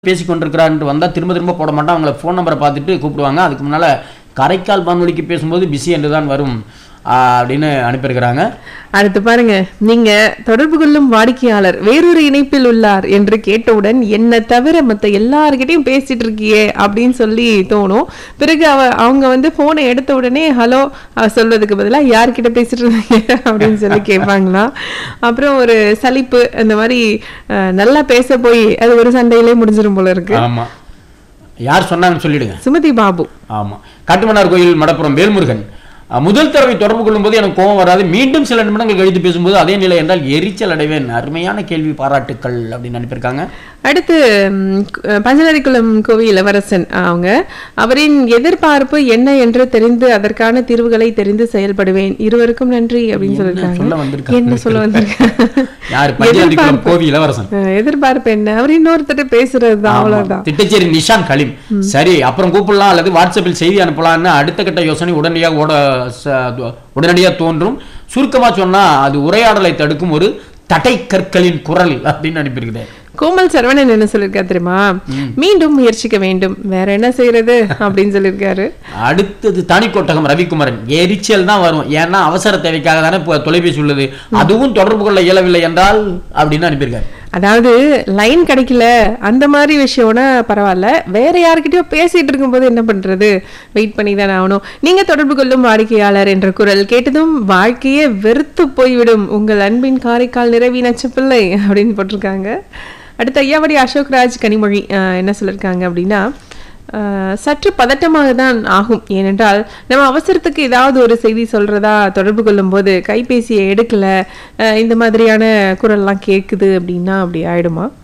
பேசி கொண்டிருக்கிறான்ட்டு வந்தால் திரும்ப திரும்ப போட மாட்டான் அவங்கள ஃபோன் நம்பரை பார்த்துட்டு கூப்பிடுவாங்க அதுக்கு முன்னால் காரைக்கால் வானொலிக்கு பேசும்போது பிஸி என்று தான் வரும் ஆ, அப்படின்னு அனுப்பியிருக்கிறாங்க அடுத்து பாருங்க நீங்க தொடர்பு கொள்ளும் வாடிக்கையாளர் வேறொரு இணைப்பில் உள்ளார் என்று கேட்டவுடன் என்ன தவிர மத்த எல்லார்கிட்டயும் பேசிட்டு இருக்கியே அப்படின்னு சொல்லி தோணும் பிறகு அவ அவங்க வந்து போனை எடுத்த உடனே ஹலோ சொல்றதுக்கு பதிலா யார்கிட்ட பேசிட்டு இருக்கீங்க அப்படின்னு சொல்லி கேட்பாங்களாம் அப்புறம் ஒரு சலிப்பு அந்த மாதிரி அஹ், நல்லா பேச போய் அது ஒரு சண்டையிலே முடிஞ்சிரும் போல இருக்கு ஆமா யார் சொன்னாங்கன்னு சொல்லிடுங்க சுமதி பாபு ஆமா காட்டுமன்னார் கோயில் மடப்புறம் வேல்முருகன் அ, முதல் தடவை தொடர்பு கொள்ளும்போது எனக்கு கோபம் வராது மீண்டும் சில நிமிடங்கள் கழித்து பேசும்போது அதே நிலை என்றால் எரிச்சல் அடைவேன் அருமையான கேள்வி பாராட்டுக்கள் அப்படின்னு அனுப்பியிருக்காங்க அடுத்து ம், கு- பஞ்சநதிக்குளம் கோவி இளவரசன் அவங்க அவரின் எதிர்பார்ப்பு என்ன என்று தெரிந்து அதற்கான தீர்வுகளை தெரிந்து செயல்படுவேன் இருவருக்கும் நன்றி அப்படின்னு சொல்ல சொல்லிருக்காங்க வந்திருக்காங்க? என்ன சொல்ல வந்திருக்காங்க யார் பஞ்சநதிக்குளம் கோவி இளவரசன் அஹ், எதிர்பார்ப்பு என்ன அவர் இன்னொருத்தர் பேசுறதுதான் அவ்வளவுதான் திட்டச்சேரி நிஷான் கலீம் சரி அப்புறம் கூப்பிடலாம் அல்லது வாட்ஸ்அப்பில் செய்தி அனுப்பலாம்னு அடுத்த கட்ட யோசனை உடனடியாக ஓட ச- உடனடியாக தோன்றும் சுருக்கமா சொன்னா அது உரையாடலை தடுக்கும் ஒரு தடை கற்களின் குரல் அப்படின்னு அனுப்பியிருக்கிறேன் கோமல் சரவணன் என்ன சொல்லிருக்காரு தெரியுமா மீண்டும் முயற்சிக்க வேண்டும் வேற என்ன செய்யறது அப்படின்னு சொல்லியிருக்காரு அடுத்தது தானிக்கோட்டகம் ரவிக்குமரன் எரிச்சல் தான் வரும் ஏன்னா அவசர தேவைக்காக தானே இப்போ தொலைபேசி உள்ளது அதுவும் தொடர்பு கொள்ள இயலவில்லை என்றால் அப்படின்னு அனுப்பியிருக்காரு அதாவது லைன் கிடைக்கல அந்த மாதிரி விஷயம்னா பரவாயில்ல வேற யார்கிட்டயோ பேசிட்டு இருக்கும்போது என்ன பண்றது வெயிட் பண்ணி தானே ஆகணும் நீங்க தொடர்பு கொள்ளும் வாடிக்கையாளர் என்ற குரல் கேட்டதும் வாழ்க்கையே வெறுத்து போய்விடும் உங்கள் அன்பின் காரைக்கால் நிறைவி நச்சப்பிள்ளை அப்படின்னு போட்டிருக்காங்க அடுத்து ஐயாவடி அசோக் ராஜ் கனிமொழி அஹ், என்ன சொல்லியிருக்காங்க அப்படின்னா ஆஹ் சற்று பதட்டமாக தான் ஆகும் ஏனென்றால் நம்ம அவசரத்துக்கு ஏதாவது ஒரு செய்தி சொல்றதா தொடர்பு கொள்ளும்போது கைபேசியை எடுக்கல ஆஹ் இந்த மாதிரியான குரல்லாம் கேட்குது அப்படின்னா அப்படி ஆயிடுமா